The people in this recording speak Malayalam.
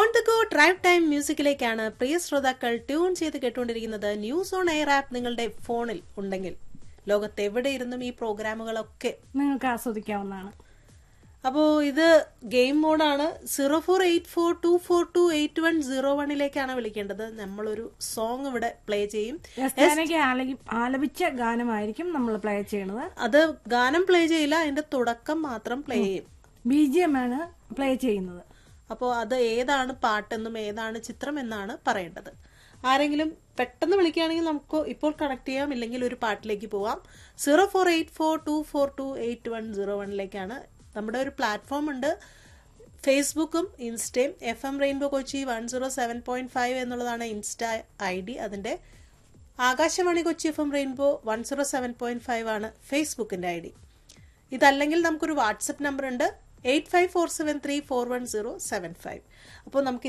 on the go drive time മ്യൂസിക്കിലേക്കാണ് പ്രിയ ശ്രോതാക്കൾ ട്യൂൺ ചെയ്ത് കേട്ടുകൊണ്ടിരിക്കുന്നത് ന്യൂസ് ഓൺ എയർ ആപ്പ് നിങ്ങളുടെ ഫോണിൽ ഉണ്ടെങ്കിൽ ലോകത്ത് എവിടെ ഇരുന്നും ഈ പ്രോഗ്രാമുകളൊക്കെ നിങ്ങൾക്ക് ആസ്വദിക്കാവുന്നതാണ് അപ്പോൾ ഇത് ഗെയിം മോഡാണ് zero four eight four two four two eight one zero വണ്ണിലേക്കാണ് വിളിക്കേണ്ടത് നമ്മളൊരു സോങ് ഇവിടെ പ്ലേ ചെയ്യും യസ്താനയ്ക്ക് ആലപി- ആലപിച്ച ഗാനമായിരിക്കും നമ്മൾ പ്ലേ ചെയ്യണത് അത് ഗാനം പ്ലേ ചെയ്യില്ല അതിന്റെ തുടക്കം മാത്രം പ്ലേ ചെയ്യും ബി ജി എം ആണ് പ്ലേ ചെയ്യുന്നത് അപ്പോൾ അത് ഏതാണ് പാട്ടെന്നും ഏതാണ് ചിത്രം എന്നാണ് പറയേണ്ടത് ആരെങ്കിലും പെട്ടെന്ന് വിളിക്കുകയാണെങ്കിൽ നമുക്ക് ഇപ്പോൾ കണക്ട് ചെയ്യാം ഇല്ലെങ്കിൽ ഒരു പാട്ടിലേക്ക് പോവാം zero four eight four two four two eight one zero വണ്ണിലേക്കാണ് നമ്മുടെ ഒരു പ്ലാറ്റ്ഫോം ഉണ്ട് ഫേസ്ബുക്കും ഇൻസ്റ്റയും F M Rainbow Kochi one zero seven point five എന്നുള്ളതാണ് ഇൻസ്റ്റ ഐ ഡി അതിൻ്റെ Akashvani Kochi F M Rainbow one zero seven point five ആണ് ഫേസ്ബുക്കിൻ്റെ ഐ ഡി ഇതല്ലെങ്കിൽ നമുക്കൊരു വാട്സപ്പ് നമ്പർ ഉണ്ട് eight five four seven three four one zero seven five അപ്പോൾ നമുക്ക്